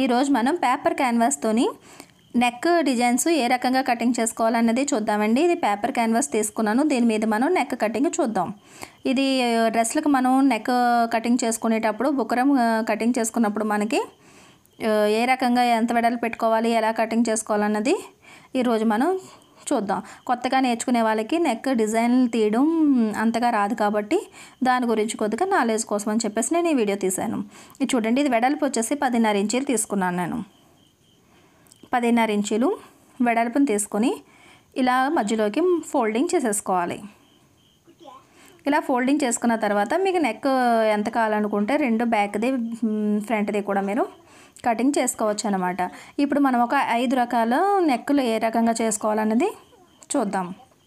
ఈరోజు మనం పేపర్ క్యాన్వాస్తోని నెక్ డిజైన్స్ ఏ రకంగా కటింగ్ చేసుకోవాలన్నది చూద్దామండి ఇది పేపర్ క్యాన్వాస్ తీసుకున్నాను దీని మీద మనం నెక్ కటింగ్ చూద్దాం ఇది డ్రెస్లకు మనం నెక్ కటింగ్ చేసుకునేటప్పుడు బుకరం ఆ, కటింగ్ చేసుకున్నప్పుడు మనకి ఆ, ఏ రకంగా ఎంత వెడలు పెట్టుకోవాలి ఎలా కటింగ్ చేసుకోవాలన్నది ఈరోజు మనం చూద్దాం కొత్తగా నేర్చుకునే వాళ్ళకి నెక్ డిజైన్ తీయడం అంతగా రాదు కాబట్టి దాని గురించి కొద్దిగా నాలెడ్జ్ కోసం అని చెప్పేసి నేను ఈ వీడియో తీశాను ఇది చూడండి ఇది వెడల్పు వచ్చేసి పదిన్నర ఇంచీలు తీసుకున్నాను నేను పదిన్నర ఇంచీలు వెడల్పుని తీసుకొని ఇలా మధ్యలోకి ఫోల్డింగ్ చేసేసుకోవాలి ఇలా ఫోల్డింగ్ చేసుకున్న తర్వాత మీకు నెక్ ఎంత కావాలనుకుంటే రెండు బ్యాక్ది మ్, ఫ్రంట్ది కూడా మీరు కటింగ్ చేసుకోవచ్చు అనమాట ఇప్పుడు మనం ఒక ఐదు రకాల నెక్కులు ఏ రకంగా చేసుకోవాలన్నది చూద్దాం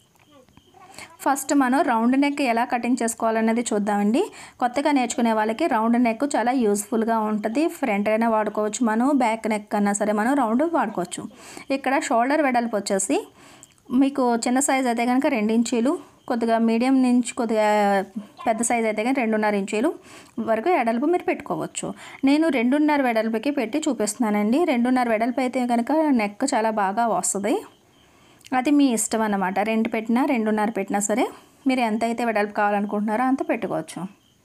ఫస్ట్ మనం రౌండ్ నెక్ ఎలా కటింగ్ చేసుకోవాలన్నది చూద్దామండి కొత్తగా నేర్చుకునే వాళ్ళకి రౌండ్ నెక్ చాలా యూస్ఫుల్గా ఉంటుంది ఫ్రంట్ అయినా వాడుకోవచ్చు మనం బ్యాక్ నెక్ అన్నా సరే మనం రౌండ్ వాడుకోవచ్చు ఇక్కడ షోల్డర్ వెడల్పు వచ్చేసి మీకు చిన్న సైజ్ అయితే కనుక రెండు ఇంచీలు కొద్దిగా మీడియం నుంచి కొద్దిగా పెద్ద సైజ్ అయితే కానీ రెండున్నర ఇంచీలు వరకు వెడల్పు మీరు పెట్టుకోవచ్చు నేను రెండున్నర వెడల్పుకి పెట్టి చూపిస్తున్నానండి రెండున్నర వెడల్పు అయితే కనుక నెక్ చాలా బాగా వస్తుంది అది మీ ఇష్టం అన్నమాట రెండు పెట్టినా రెండున్నర పెట్టినా సరే మీరు ఎంత అయితే వెడల్పు కావాలనుకుంటున్నారో అంత పెట్టుకోవచ్చు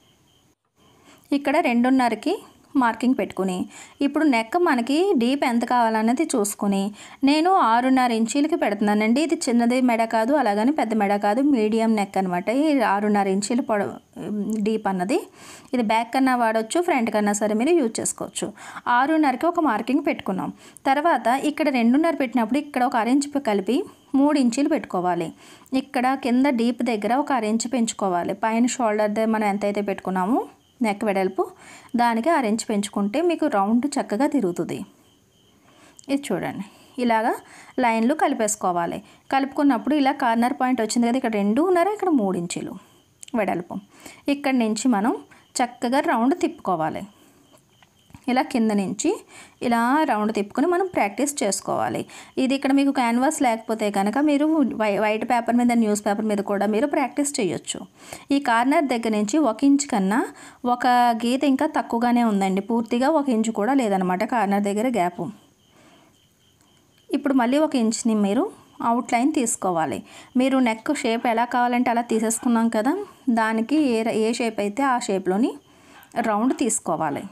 ఇక్కడ రెండున్నరకి మార్కింగ్ పెట్టుకుని ఇప్పుడు నెక్ మనకి డీప్ ఎంత కావాలన్నది చూసుకుని నేను ఆరున్నర ఇంచీలకి పెడుతున్నానండి ఇది చిన్నది మెడ కాదు అలాగని పెద్ద మెడ కాదు మీడియం నెక్ అనమాట ఈ ఆరున్నర ఇంచీలు పొడ డీప్ అన్నది ఇది బ్యాక్ కన్నా వాడచ్చు ఫ్రంట్ కన్నా సరే మీరు యూజ్ చేసుకోవచ్చు ఆరున్నరకి ఒక మార్కింగ్ పెట్టుకున్నాం తర్వాత ఇక్కడ రెండున్నర పెట్టినప్పుడు ఇక్కడ ఒక అరెంజ్ కలిపి మూడు ఇంచీలు పెట్టుకోవాలి ఇక్కడ కింద డీప్ దగ్గర ఒక అరెంజ్ పెంచుకోవాలి పైన షోల్డర్ దగ్గర మనం ఎంతైతే పెట్టుకున్నామో నెక్ వెడల్పు దానికి అరెంజ్ పెంచుకుంటే మీకు రౌండ్ చక్కగా తిరుగుతుంది ఇది చూడండి ఇలాగా లైన్లు కలిపేసుకోవాలి కలుపుకున్నప్పుడు ఇలా కార్నర్ పాయింట్ వచ్చింది కదా ఇక్కడ రెండున్నర ఇక్కడ మూడు ఇంచులు వెడల్పు ఇక్కడి నుంచి మనం చక్కగా రౌండ్ తిప్పుకోవాలి ఇలా కింద నుంచి ఇలా రౌండ్ తిప్పుకొని మనం ప్రాక్టీస్ చేసుకోవాలి ఇది ఇక్కడ మీకు క్యాన్వాస్ లేకపోతే కనుక మీరు వై వైట్ పేపర్ మీద న్యూస్ పేపర్ మీద కూడా మీరు ప్రాక్టీస్ చేయొచ్చు ఈ కార్నర్ దగ్గర నుంచి ఒక ఇంచ్ కన్నా ఒక గీత ఇంకా తక్కువగానే ఉందండి పూర్తిగా ఒక ఇంచు కూడా లేదనమాట కార్నర్ దగ్గర గ్యాప్ ఇప్పుడు మళ్ళీ ఒక ఇంచ్ని మీరు అవుట్లైన్ తీసుకోవాలి మీరు నెక్ షేప్ ఎలా కావాలంటే అలా తీసేసుకున్నాం కదా దానికి ఏ ఏ షేప్ అయితే ఆ షేప్లోని రౌండ్ తీసుకోవాలి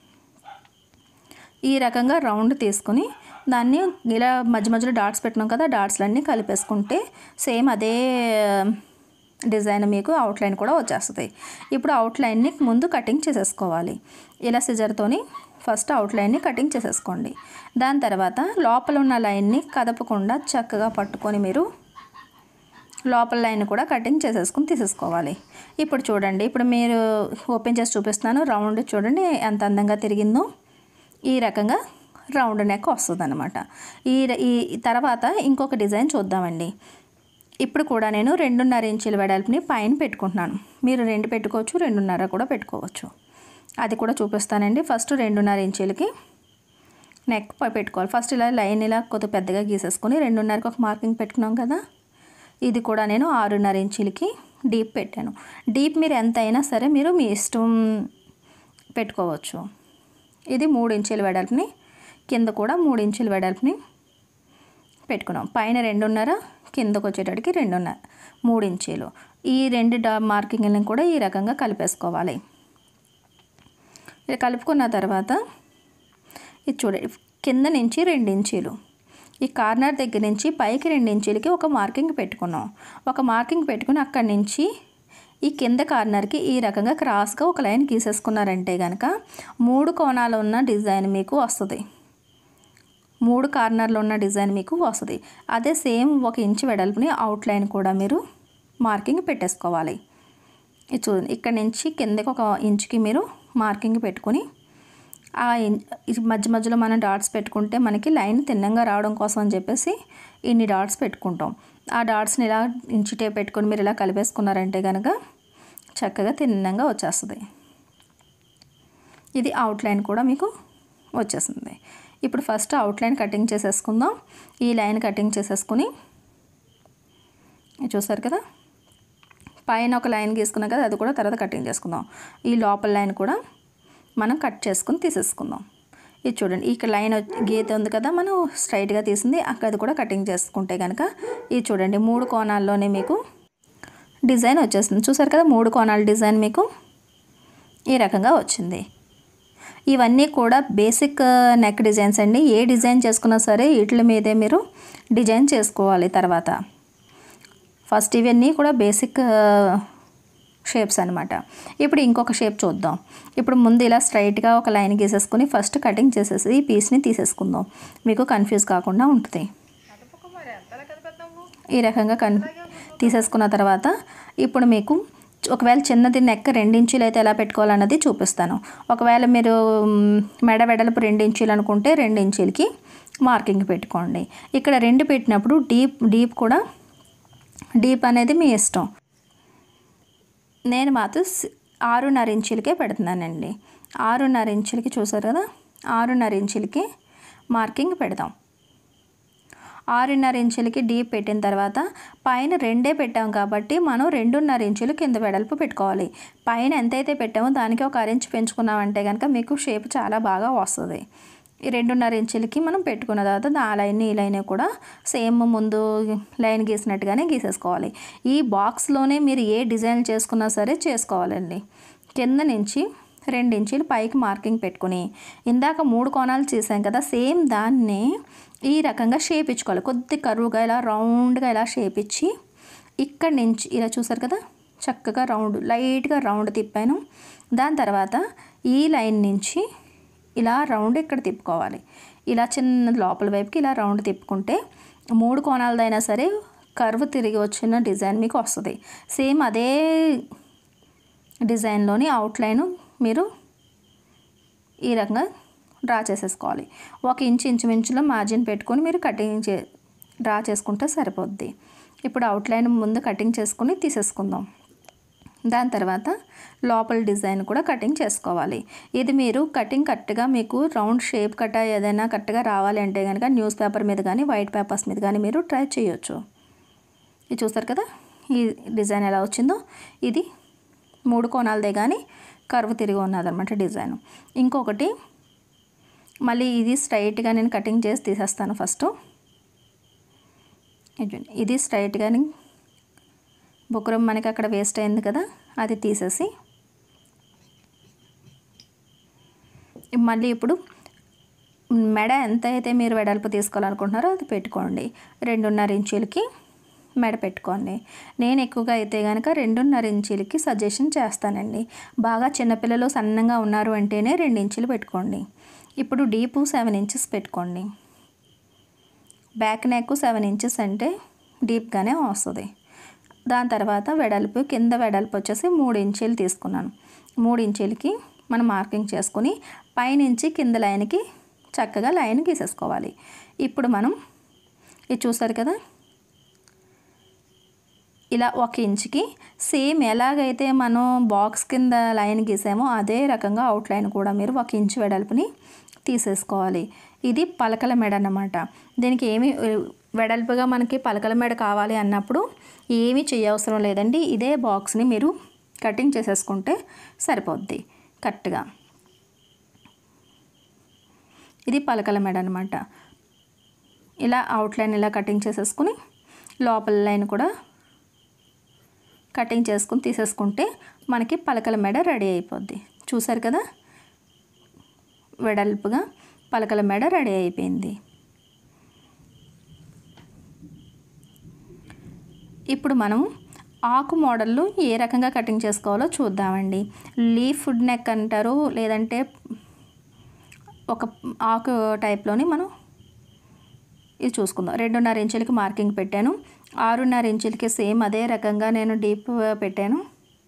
ఈ రకంగా రౌండ్ తీసుకుని దాన్ని ఇలా మధ్య మధ్యలో డాట్స్ పెట్టినాం కదా డాట్స్లన్నీ కలిపేసుకుంటే సేమ్ అదే డిజైన్ మీకు అవుట్లైన్ కూడా వచ్చేస్తుంది ఇప్పుడు అవుట్లైన్ని ముందు కటింగ్ చేసేసుకోవాలి ఇలా సిజర్తోని ఫస్ట్ అవుట్లైన్ని కటింగ్ చేసేసుకోండి దాని తర్వాత లోపల ఉన్న లైన్ని కదపకుండా చక్కగా పట్టుకొని మీరు లోపల లైన్ కూడా కటింగ్ చేసేసుకుని తీసేసుకోవాలి ఇప్పుడు చూడండి ఇప్పుడు మీరు ఓపెన్ చేసి చూపిస్తున్నాను రౌండ్ చూడండి ఎంత అందంగా తిరిగిందో ఈ రకంగా రౌండ్ నెక్ వస్తుంది అనమాట ఈ ఈ తర్వాత ఇంకొక డిజైన్ చూద్దామండి ఇప్పుడు కూడా నేను రెండున్నర ఇంచుల వెడల్పుని పైన పెట్టుకుంటున్నాను మీరు రెండు పెట్టుకోవచ్చు రెండున్నర కూడా పెట్టుకోవచ్చు అది కూడా చూపిస్తానండి ఫస్ట్ రెండున్నర ఇంచులకి నెక్ పై పెట్టుకోవాలి ఫస్ట్ ఇలా లైన్ ఇలా కొద్దిగా పెద్దగా గీసేసుకొని రెండున్నరకి ఒక మార్కింగ్ పెట్టుకున్నాం కదా ఇది కూడా నేను ఆరున్నర ఇంచులకి డీప్ పెట్టాను డీప్ మీరు ఎంత అయినా సరే మీరు మీ ఇష్టం పెట్టుకోవచ్చు ఇది మూడు ఇంచుల వెడల్పుని కింద కూడా మూడు ఇంచుల వెడల్పుని పెట్టుకున్నాం పైన రెండున్నర కిందకు వచ్చేటడికి రెండున్నర మూడు ఇంచీలు ఈ రెండు డా మార్కింగ్లను కూడా ఈ రకంగా కలిపేసుకోవాలి ఇది కలుపుకున్న తర్వాత ఇది చూడండి కింద నుంచి రెండు ఇంచీలు ఈ కార్నర్ దగ్గర నుంచి పైకి రెండు ఇంచీలకి ఒక మార్కింగ్ పెట్టుకున్నాం ఒక మార్కింగ్ పెట్టుకుని అక్కడి నుంచి ఈ కింద కార్నర్కి ఈ రకంగా క్రాస్గా ఒక లైన్ గీసేసుకున్నారంటే కనుక మూడు కోణాలు ఉన్న డిజైన్ మీకు వస్తుంది మూడు కార్నర్లో ఉన్న డిజైన్ మీకు వస్తుంది అదే సేమ్ ఒక ఇంచ్ వెడల్పుని అవుట్లైన్ కూడా మీరు మార్కింగ్ పెట్టేసుకోవాలి ఇది చూడండి ఇక్కడ నుంచి కిందకి ఒక ఇంచుకి మీరు మార్కింగ్ పెట్టుకుని ఆ ఇన్- ఇది మధ్య మధ్యలో మనం డాట్స్ పెట్టుకుంటే మనకి లైన్ తిన్నంగా రావడం కోసం అని చెప్పేసి ఇన్ని డాట్స్ పెట్టుకుంటాం ఆ డాట్స్ని ఇలా ఇంచు టేప్ పెట్టుకొని మీరు ఇలా కలిపేసుకున్నారంటే కనుక చక్కగా తిన్నంగా వచ్చేస్తుంది ఇది అవుట్లైన్ కూడా మీకు వచ్చేస్తుంది ఇప్పుడు ఫస్ట్ అవుట్లైన్ కటింగ్ చేసేసుకుందాం ఈ లైన్ కటింగ్ చేసేసుకుని ఇది చూసారు కదా పైన ఒక లైన్ గీసుకున్నాం కదా అది కూడా తర్వాత కటింగ్ చేసుకుందాం ఈ లోపల లైన్ కూడా మనం కట్ చేసుకుని తీసేసుకుందాం ఇది చూడండి ఇక్కడ లైన్ వచ్చి- గీత ఉంది కదా మనం స్ట్రైట్గా తీసింది అక్కడ అది కూడా కటింగ్ చేసుకుంటే కనుక ఇది చూడండి మూడు కోణాల్లోనే మీకు డిజైన్ వచ్చేస్తుంది చూసారు కదా మూడు కోణాల డిజైన్ మీకు ఈ రకంగా వచ్చింది ఇవన్నీ కూడా బేసిక్ నెక్ డిజైన్స్ అండి ఏ డిజైన్ చేసుకున్నా సరే వీటి మీదే మీరు డిజైన్ చేసుకోవాలి తర్వాత ఫస్ట్ ఇవన్నీ కూడా బేసిక్ షేప్స్ అనమాట ఇప్పుడు ఇంకొక షేప్ చూద్దాం ఇప్పుడు ముందు ఇలా స్ట్రైట్గా ఒక లైన్ గీసేసుకుని ఫస్ట్ కటింగ్ చేసేసి ఈ పీస్ని తీసేసుకుందాం మీకు కన్ఫ్యూజ్ కాకుండా ఉంటుంది ఈ రకంగా కన్ తీసేసుకున్న తర్వాత ఇప్పుడు మీకు ఒకవేళ చిన్నది నెక్ రెండించీలు అయితే ఎలా పెట్టుకోవాలన్నది చూపిస్తాను ఒకవేళ మీరు మ్, మెడ వెడల్పు రెండించీలు అనుకుంటే రెండించీలకి మార్కింగ్ పెట్టుకోండి ఇక్కడ రెండు పెట్టినప్పుడు డీప్ డీప్ కూడా డీప్ అనేది మీ ఇష్టం నేను మాత్రం స్- ఆరున్నర ఇంచులకే పెడుతున్నానండి ఆరున్నర ఇంచులకి చూసారు కదా ఆరున్నర ఇంచులకి మార్కింగ్ పెడదాం ఆరున్నర ఇంచులకి డీప్ పెట్టిన తర్వాత పైన రెండే పెట్టాం కాబట్టి మనం రెండున్నర ఇంచులు కింద వెడల్పు పెట్టుకోవాలి పైన ఎంతైతే పెట్టామో దానికి ఒక అరెంజ్ పెంచుకున్నామంటే కనుక మీకు షేప్ చాలా బాగా వస్తుంది ఈ రెండున్నర ఇంచులకి మనం పెట్టుకున్న తర్వాత ఆ లైన్ ఈ లైన్ కూడా సేమ్ ముందు లైన్ గీసినట్టుగానే గీసేసుకోవాలి ఈ బాక్స్లోనే మీరు ఏ డిజైన్ చేసుకున్నా సరే చేసుకోవాలండి కింద నుంచి రెండు ఇంచులు పైకి మార్కింగ్ పెట్టుకుని ఇందాక మూడు కోణాలు చేసాం కదా సేమ్ దాన్ని ఈ రకంగా షేప్ ఇచ్చుకోవాలి కొద్ది కరువుగా ఇలా రౌండ్గా ఇలా షేప్ ఇచ్చి ఇక్కడి నుంచి ఇలా చూసారు కదా చక్కగా రౌండ్ లైట్గా రౌండ్ తిప్పాను దాని తర్వాత ఈ లైన్ నుంచి ఇలా రౌండ్ ఇక్కడ తిప్పుకోవాలి ఇలా చిన్న లోపల వైపుకి ఇలా రౌండ్ తిప్పుకుంటే మూడు కోణాలదైనా సరే కర్వ్ తిరిగి వచ్చిన డిజైన్ మీకు వస్తుంది సేమ్ అదే డిజైన్లోని అవుట్లైన్ మీరు ఈ రకంగా డ్రా చేసేసుకోవాలి ఒక ఇంచు ఇంచుమించులో మార్జిన్ పెట్టుకొని మీరు కటింగ్ చే డ్రా చేసుకుంటే సరిపోద్ది ఇప్పుడు అవుట్లైన్ ముందు కటింగ్ చేసుకుని తీసేసుకుందాం దాని తర్వాత లోపల డిజైన్ కూడా కటింగ్ చేసుకోవాలి ఇది మీరు కటింగ్ కరెక్ట్గా మీకు రౌండ్ షేప్ కట్ట ఏదైనా కరెక్ట్గా రావాలి అంటే కనుక న్యూస్ పేపర్ మీద కానీ వైట్ పేపర్స్ మీద కానీ మీరు ట్రై చేయొచ్చు ఇది చూస్తారు కదా ఈ డిజైన్ ఎలా వచ్చిందో ఇది మూడు కోణాలదే కానీ కర్వ్ తిరిగి ఉన్నదన్నమాట డిజైన్ ఇంకొకటి మళ్ళీ ఇది స్ట్రైట్గా నేను కటింగ్ చేసి తీసేస్తాను ఫస్ట్ ఇది- ఇది స్ట్రైట్గా బుక్రం మనకి అక్కడ వేస్ట్ అయింది కదా అది తీసేసి మళ్ళీ ఇప్పుడు మెడ ఎంత అయితే మీరు వెడల్పు తీసుకోవాలనుకుంటున్నారో అది పెట్టుకోండి రెండున్నర ఇంచులకి మెడ పెట్టుకోండి నేను ఎక్కువగా అయితే కనుక రెండున్నర ఇంచులకి సజెషన్ చేస్తానండి బాగా చిన్నపిల్లలు సన్నగా ఉన్నారు అంటేనే రెండు ఇంచులు పెట్టుకోండి ఇప్పుడు డీపు సెవెన్ ఇంచెస్ పెట్టుకోండి బ్యాక్ నెక్ సెవెన్ ఇంచెస్ అంటే డీప్గానే వస్తుంది దాని తర్వాత వెడల్పు కింద వెడల్పు వచ్చేసి మూడు ఇంచీలు తీసుకున్నాను మూడు ఇంచీలకి మనం మార్కింగ్ చేసుకుని పైనుంచి కింద లైన్కి చక్కగా లైన్ గీసేసుకోవాలి ఇప్పుడు మనం ఇది చూసారు కదా ఇలా ఒక ఇంచుకి సేమ్ ఎలాగైతే మనం బాక్స్ కింద లైన్ గీసామో అదే రకంగా అవుట్ లైన్ కూడా మీరు ఒక ఇంచు వెడల్పుని తీసేసుకోవాలి ఇది పలకల మెడ అన్నమాట దీనికి ఏమి వెడల్పుగా మనకి పలకల మెడ కావాలి అన్నప్పుడు ఏమీ చేయవసరం లేదండి ఇదే బాక్స్ని మీరు కటింగ్ చేసేసుకుంటే సరిపోద్ది కరెక్ట్గా ఇది పలకల మెడ అనమాట ఇలా అవుట్లైన్ ఇలా కటింగ్ చేసేసుకుని లోపల లైన్ కూడా కటింగ్ చేసుకుని తీసేసుకుంటే మనకి పలకల మెడ రెడీ అయిపోద్ది చూసారు కదా వెడల్పుగా పలకల మెడ రెడీ అయిపోయింది ఇప్పుడు మనం ఆకు మోడల్లో ఏ రకంగా కటింగ్ చేసుకోవాలో చూద్దామండి లీఫ్ ఫుడ్ నెక్ అంటారు లేదంటే ఒక ఆకు టైప్లోని మనం ఇది చూసుకుందాం రెండున్నర ఇంచులకి మార్కింగ్ పెట్టాను ఆరున్నర ఇంచులకి సేమ్ అదే రకంగా నేను డీప్ పెట్టాను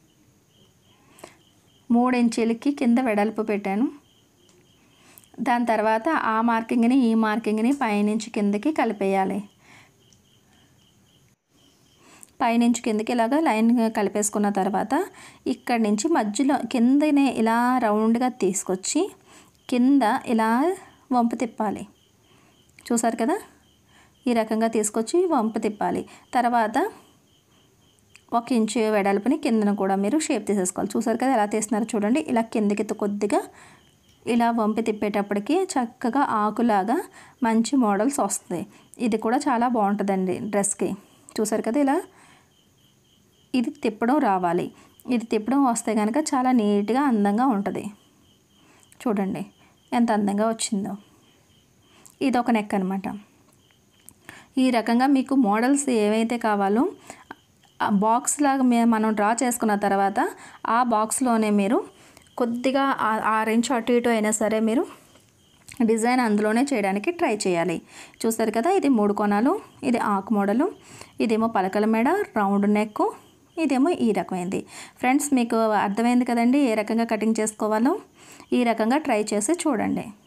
మూడు ఇంచులకి కింద వెడల్పు పెట్టాను దాని తర్వాత ఆ మార్కింగ్ని ఈ మార్కింగ్ని పైనుంచి కిందకి కలిపేయాలి పైనుంచి కిందకి ఇలాగా లైన్ కలిపేసుకున్న తర్వాత ఇక్కడి నుంచి మధ్యలో కిందనే ఇలా రౌండ్గా తీసుకొచ్చి కింద ఇలా వంపు తిప్పాలి చూసారు కదా ఈ రకంగా తీసుకొచ్చి వంపు తిప్పాలి తర్వాత ఒక ఇంచు వెడల్పుని కిందన కూడా మీరు షేప్ తీసేసుకోవాలి చూసారు కదా ఎలా తీస్తున్నారు చూడండి ఇలా కిందకి కొద్దిగా ఇలా వంపి తిప్పేటప్పటికి చక్కగా ఆకులాగా మంచి మోడల్స్ వస్తాయి ఇది కూడా చాలా బాగుంటుందండి డ్రెస్కి చూసారు కదా ఇలా ఇది తిప్పడం రావాలి ఇది తిప్పడం వస్తే కనుక చాలా నీట్గా అందంగా ఉంటుంది చూడండి ఎంత అందంగా వచ్చిందో ఇది ఒక నెక్ అనమాట ఈ రకంగా మీకు మోడల్స్ ఏవైతే కావాలో ఆ బాక్స్ లాగా మే- మనం డ్రా చేసుకున్న తర్వాత ఆ బాక్స్లోనే మీరు కొద్దిగా ఆ- ఆరు ఇంచు అటు ఇటు అయినా సరే మీరు డిజైన్ అందులోనే చేయడానికి ట్రై చేయాలి చూస్తారు కదా ఇది మూడు కొనాలు ఇది ఆకు మోడలు ఇదేమో పలకల మెడ రౌండ్ నెక్ ఇదేమో ఈ రకమైంది ఫ్రెండ్స్ మీకు అర్థమైంది కదండి ఏ రకంగా కటింగ్ చేసుకోవాలో ఈ రకంగా ట్రై చేసి చూడండి